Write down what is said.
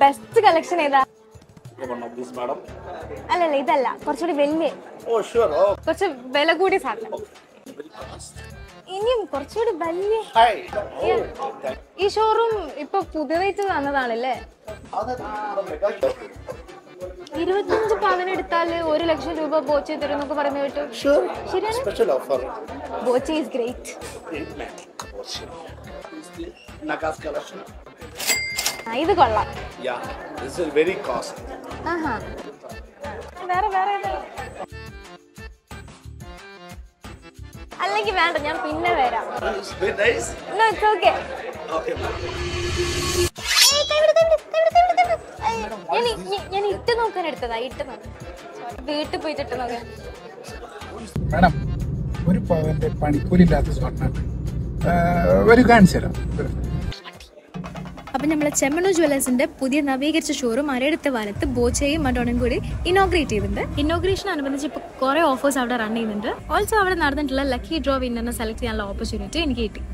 Best collection ഏതാ One of these, madam. അല്ലല്ല ഇതല്ല കുറച്ചുകൂടി വലിയ Oh, sure. Oh, കുറച്ച് വില കൂടിയ സാധനം very fast. ഇനിയും കുറച്ചുകൂടി വലിയ Hi. Oh, thank ഈ ഷോറൂം ഇപ്പൊ പുതിയതായിട്ട് വന്നതാണല്ലേ ഇരുപത്തിയഞ്ച് പവൻ എടുത്താല് ഒരു ലക്ഷം രൂപ ബോച്ച് തരും എന്നൊക്കെ പറഞ്ഞു കേട്ടു Sure. ശരിയാണ് Special offer. Boche is great Eight lakh. Oh, sure. Is the Nagas collection? ഇത് കൊള്ളാം Yeah. This is very cost. ആഹാ വേറെ വേറെ ഏതാ? അല്ലെങ്കിൽ വേണ്ട ഞാൻ പിന്നെ വരാം It's very nice. No, it's okay. Okay, ma'am. ഏയ്, കൈവിട്, കൈവിട്, കൈവിട്, കൈവിട്, കൈവിട്. ഏയ്, ഞാൻ ഇ- ഞാൻ- ഞാൻ ഇട്ട് നോക്കാൻ എടുത്തതാ ഇട്ട് നോക്കാൻ വീട്ടിൽ പോയിട്ട് ഇട്ട് നോക്കാൻ മാഡം ഒരു പവന്റെ പണിക്കൂലില്ലാത്ത സ്വർണ്ണം ഒരു കാണിച്ചു തരാം അപ്പം നമ്മൾ ചെമ്മണ്ണൂർ ജ്വല്ലേഴ്സിന്റെ പുതിയ നവീകരിച്ച ഷോറൂം അരയടുത്ത വാലത്ത് ബോച്ചയും മഡോണും കൂടി ഇനോഗ്രേറ്റ് ചെയ്തിട്ടുണ്ട് ഇനോഗ്രേഷൻ അനുബന്ധിച്ച് ഇപ്പോൾ കുറേ ഓഫേഴ്സ് അവിടെ റൺ ചെയ്യുന്നുണ്ട് ഓൾസോ അവിടെ നടന്നിട്ടുള്ള ലക്കി ഡ്രോ വിന്നറിനെ സെലക്ട് ചെയ്യാനുള്ള ഓപ്പർച്യൂണിറ്റി എനിക്ക് കിട്ടി